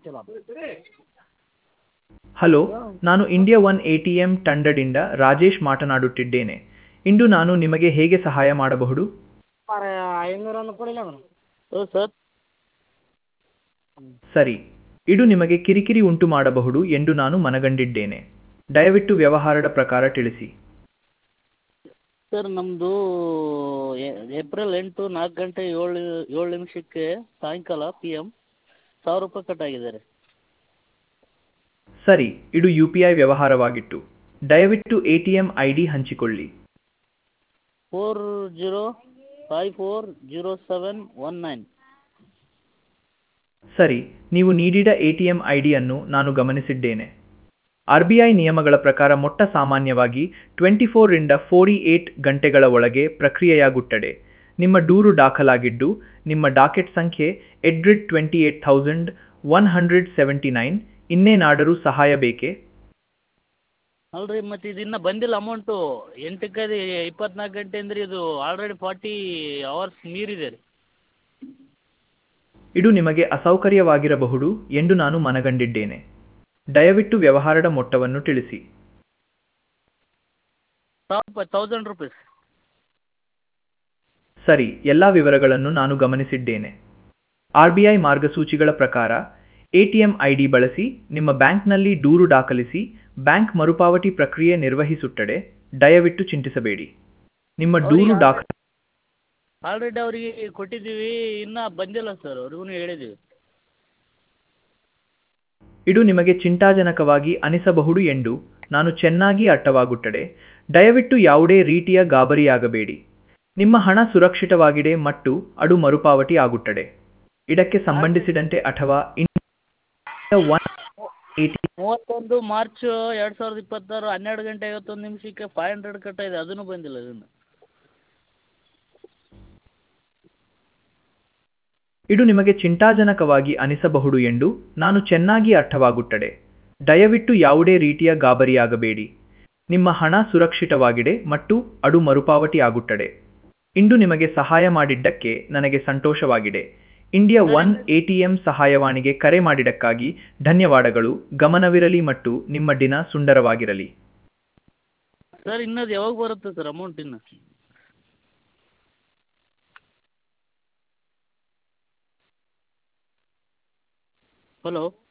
ಗೊತ್ತಿಲ್ಲ ಹಲೋ ನಾನು India one A T M ತಂಡದಿಂದ ರಾಜೇಶ್ ಮಾತನಾಡುತ್ತಿದ್ದೇನೆ ಇಂದು ನಾನು ನಿಮಗೆ ಹೇಗೆ ಸಹಾಯ ಮಾಡಬಹುದು ಮಾರ ಐನೂರನ್ನು ಕೊಡಿಲ್ಲ ಹೌದು ಸರ್ ಸರಿ ಇದು ನಿಮಗೆ ಕಿರಿಕಿರಿ ಉಂಟು ಮಾಡಬಹುದು ಎಂದು ನಾನು ಮನಗಂಡಿದ್ದೇನೆ ದಯವಿಟ್ಟು ವ್ಯವಹಾರದ ಪ್ರಕಾರ ತಿಳಿಸಿ ಸರ್ ನಮ್ಮದು ಏಪ್ರಿಲ್ ಎಂಟು ನಾಲ್ಕು ಗಂಟೆ ಏಳು ಏಳು ನಿಮಿಷಕ್ಕೆ ಸಾಯಂಕಾಲ ಪಿ ಎಮ್ ಸಾವಿರ ರೂಪಾಯಿ ಕಟ್ಟಾಗಿದೆ ರೀ ಸರಿ ಇದು ಯು ಪಿ ಐ ವ್ಯವಹಾರವಾಗಿತ್ತು ದಯವಿಟ್ಟು A T M I D ಹಂಚಿಕೊಳ್ಳಿ four zero five four zero seven one nine ಸರಿ ನೀವು ನೀಡಿದ ಎ ಟಿ ಎಂ ಐ ಡಿಯನ್ನು ನಾನು ಗಮನಿಸಿದ್ದೇನೆ ಆರ್ ಬಿ ಐ ನಿಯಮಗಳ ಪ್ರಕಾರ ಮೊಟ್ಟ ಸಾಮಾನ್ಯವಾಗಿ ಟ್ವೆಂಟಿ ಫೋರಿಂದ ಫೋರ್ಟಿ ಏಟ್ ಗಂಟೆಗಳ ಒಳಗೆ ಪ್ರಕ್ರಿಯೆಯಾಗುತ್ತದೆ ನಿಮ್ಮ ದೂರು ದಾಖಲಾಗಿದ್ದು ನಿಮ್ಮ ಡಾಕೆಟ್ ಸಂಖ್ಯೆ ಎಡ್ರಿಡ್ twenty eight thousand one hundred seventy nine ಇನ್ನೇನಾದರೂ ಸಹಾಯ ಬೇಕೇ ಅಲ್ರಿ ಮತ್ತು ಇದು ಇನ್ನೂ ಬಂದಿಲ್ಲ ಅಮೌಂಟು ಎಂಟಕ್ಕೆ ಅದು ಇಪ್ಪತ್ನಾಲ್ಕು ಗಂಟೆ ಅಂದ್ರೆ ಇದು ಆಲ್ರೆಡಿ ಫಾರ್ಟಿ ಅವರ್ಸ್ ಮೀರಿದೆ ರೀ ಇದು ನಿಮಗೆ ಅಸೌಕರ್ಯವಾಗಿರಬಹುದು ಎಂದು ನಾನು ಮನಗಂಡಿದ್ದೇನೆ ದಯವಿಟ್ಟು ವ್ಯವಹಾರದ ಮೊತ್ತವನ್ನು ತಿಳಿಸಿ ಸಾವಿರ ತೌಸಂಡ್ ರುಪೀಸ್ ಸರಿ ಎಲ್ಲ ವಿವರಗಳನ್ನು ನಾನು ಗಮನಿಸಿದ್ದೇನೆ ಆರ್ ಬಿ ಐ ಮಾರ್ಗಸೂಚಿಗಳ ಪ್ರಕಾರ ಎಟಿಎಂ ಐಡಿ ಬಳಸಿ ನಿಮ್ಮ ಬ್ಯಾಂಕ್ನಲ್ಲಿ ದೂರು ದಾಖಲಿಸಿ ಬ್ಯಾಂಕ್ ಮರುಪಾವತಿ ಪ್ರಕ್ರಿಯೆ ನಿರ್ವಹಿಸುತ್ತದೆ ದಯವಿಟ್ಟು ಚಿಂತಿಸಬೇಡಿ ನಿಮ್ಮ ದೂರು ದಾಖ ಆಲ್ರೆಡಿ ಅವರಿಗೆ ಕೊಟ್ಟಿದ್ದೀವಿ ಇನ್ನೂ ಬಂದಿಲ್ಲ ಸರ್ ಅವ್ರಿಗೂ ಹೇಳಿದ್ದೀವಿ ಇದು ನಿಮಗೆ ಚಿಂತಾಜನಕವಾಗಿ ಅನಿಸಬಹುದು ಎಂದು ನಾನು ಚೆನ್ನಾಗಿ ಅರ್ಥವಾಗುತ್ತದೆ ದಯವಿಟ್ಟು ಯಾವುದೇ ರೀತಿಯ ಗಾಬರಿಯಾಗಬೇಡಿ ನಿಮ್ಮ ಹಣ ಸುರಕ್ಷಿತವಾಗಿದೆ ಮತ್ತು ಅದು ಮರುಪಾವತಿ ಆಗುತ್ತದೆ ಇದಕ್ಕೆ ಸಂಬಂಧಿಸಿದಂತೆ ಅಥವಾ ಇನ್ನು ಒನ್ ಏಟಿ ಮೂವತ್ತೊಂದು ಮಾರ್ಚ್ ಎರಡು ಸಾವಿರದ ಇಪ್ಪತ್ತಾರು ಹನ್ನೆರಡು ಗಂಟೆ ಐವತ್ತೊಂದು ನಿಮಿಷಕ್ಕೆ ಫೈವ್ ಹಂಡ್ರೆಡ್ ಕಟ್ಟಾಗಿದೆ ಅದೂ ಬಂದಿಲ್ಲ ಇದನ್ನು ಇದು ನಿಮಗೆ ಚಿಂತಾಜನಕವಾಗಿ ಅನಿಸಬಹುದು ಎಂದು ನಾನು ಚೆನ್ನಾಗಿ ಅರ್ಥವಾಗುತ್ತದೆ ದಯವಿಟ್ಟು ಯಾವುದೇ ರೀತಿಯ ಗಾಬರಿಯಾಗಬೇಡಿ ನಿಮ್ಮ ಹಣ ಸುರಕ್ಷಿತವಾಗಿದೆ ಮತ್ತು ಅದು ಮರುಪಾವತಿ ಆಗುತ್ತದೆ ಇಂದು ನಿಮಗೆ ಸಹಾಯ ಮಾಡಿದ್ದಕ್ಕೆ ನನಗೆ ಸಂತೋಷವಾಗಿದೆ ಇಂಡಿಯಾ ಒನ್ ಎಟಿಎಂ ಸಹಾಯವಾಣಿಗೆ ಕರೆ ಮಾಡಿದ್ದಕ್ಕಾಗಿ ಧನ್ಯವಾದಗಳು ಗಮನವಿರಲಿ ಮತ್ತು ನಿಮ್ಮ ದಿನ ಸುಂದರವಾಗಿರಲಿ ಸರ್ ಇನ್ನದು ಯಾವಾಗ ಬರುತ್ತೆ ಸರ್ ಅಮೌಂಟ್ ಇನ್ನು ಹಲೋ